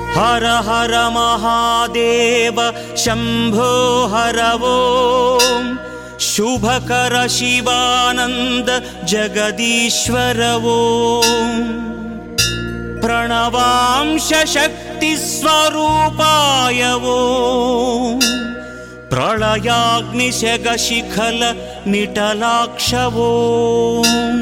హర హర మహాదేవ శంభో హర ఓం శుభకర శివానంద జగదీశ్వర ఓం ప్రణవాంశ శక్తి స్వరూపాయ ఓం ప్రళయాగ్నిశగ శిఖల నిటలాక్ష ఓం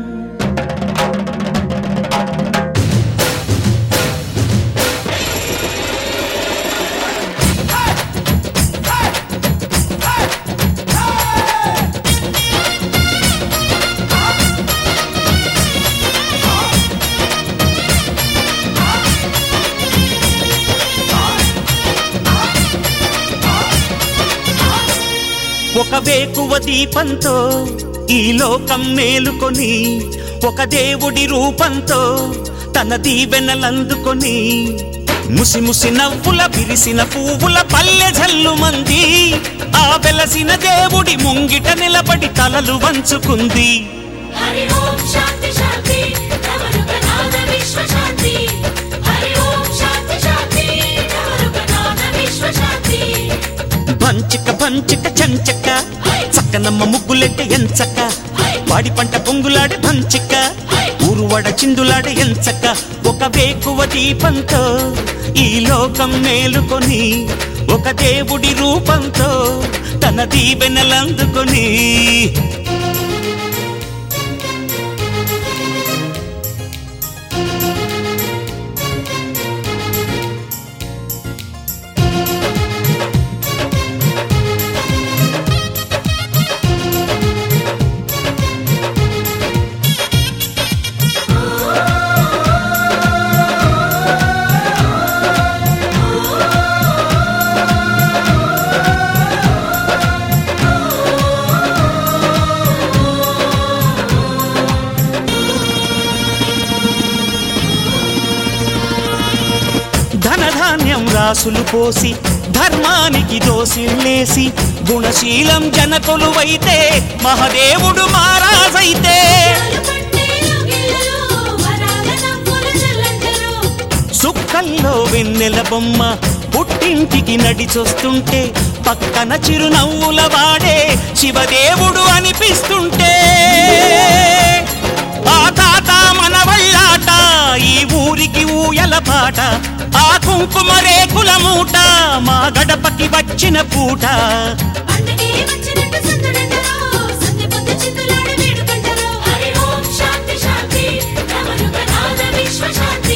ఒక వేకువ దీపంతో ఈ లోకం మేలుకొని ఒక దేవుడి రూపంతో తన దీవెనలందుకొని ముసి ముసి నవ్వుల విరిసిన పువ్వుల పల్లె జల్లు మంది ఆ వెలసిన దేవుడి ముంగిట నిలబడి తలలు వంచుకుంది హరి ఓం శాంతి శాంతి నవరుగనాద విశ్వ శాంతి హరి ఓం శాంతి శాంతి నవరుగనాద విశ్వ శాంతి పంచిక పంచిక చంచక చక్కనమ్మ ముగ్గులెట్ట ఎంచక్క వాడి పంట పొంగులాడే పంచిక ఊరువడ చిందులాడే ఎంచక్క ఒక వేకువ దీపంతో ఈ లోకం మేలుకొని ఒక దేవుడి రూపంతో తన దీవెనలందుకొని ధనధాన్యం రాసులు పోసి ధర్మానికి దోసిల్లేసి గుణశీలం జనకొలువైతే మహదేవుడు మారాజైతే పట్టే యోగిలలో వరాల నవ్వుల జల్లంటలో సుక్కల్లో వెన్నెల బొమ్మ పుట్టింటికి నడిచొస్తుంటే పక్కన చిరునవ్వుల వాడే శివదేవుడు అనిపిస్తుంటే ఆ తాత మనవళ్ళాట ఈ ఊరికి ఊయల పాట ఆ కుంకుమ రేకుల మూట మా గడపకి వచ్చిన పూట పండగే వచ్చినట్టు సందడంటలో సంధి పొద్దు చిందులాడి వేడుకంటలో హరి ఓం శాంతి శాంతి నవరుగనాద విశ్వ శాంతి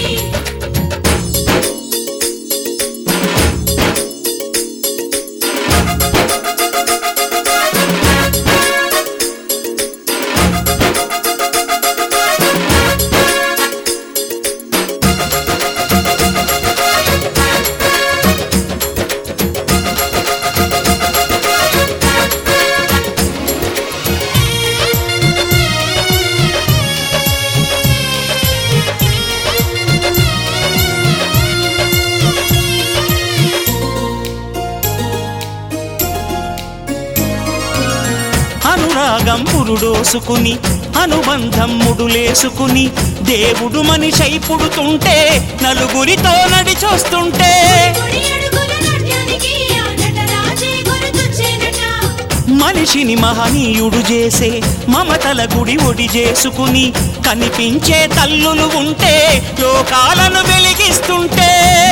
అనురాగం పురుడోసుకుని అనుబంధం ముడులేసుకుని దేవుడు మనిషై పుడుతుంటే నలుగురితో నడిచొస్తుంటే గుడి అడుగుల నాట్యానికి ఆ నటరాజే గుర్తొచ్చేనట మనిషిని మహనీయుడు చేసే మమతల గుడి ఒడి చేసుకుని కనిపించే తల్లులు ఉంటే లోకాలను వెలిగిస్తుంటే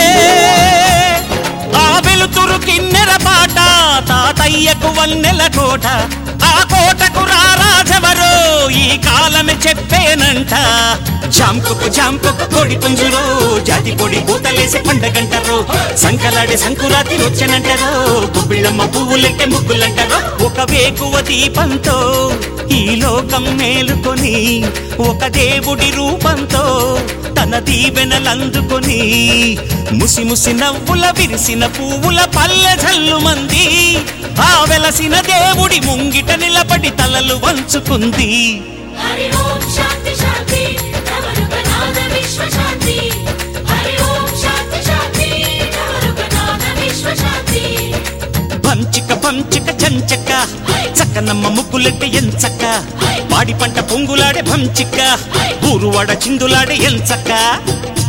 ఆ వెలుతురు కిన్నెర పాట తాతయ్యకు వన్నెల కోట ఆ కోటకు రారాజవరో ఈ కాలమే చెప్పేనంట జాంపుకు జాంపుకు కోడి పుంజురో జాతి పొడి పూతలేసి పండగంటారో సంకలాడే సంకురాతి వచ్చనంటారో గుబ్బిళ్ళమ్మ పువ్వులెట్టే ముగ్గులంటారో ఒక వేకువ దీపంతో ఈ లోకం మేలుకొని ఒక దేవుడి రూపంతో తన దీవెనలందుకొని ముసి ముసి నవ్వుల విరిసిన పువ్వుల పల్లె జల్లు మంది ఆ వెలసిన దేవుడి ముంగిట నిలబడి తలలు వంచుకుంది హరి ఓం శాంతి శాంతి నవరుగనాద విశ్వ శాంతి హరి ఓం శాంతి శాంతి నవరుగనాద విశ్వ శాంతి పంచిక పంచిక చంచక చక్కనమ్మ ముగ్గులెట్ట ఎంచక్క వాడి పంట పొంగులాడే భంచిక్క ఊరువాడ చిందులాడే ఎంచక్క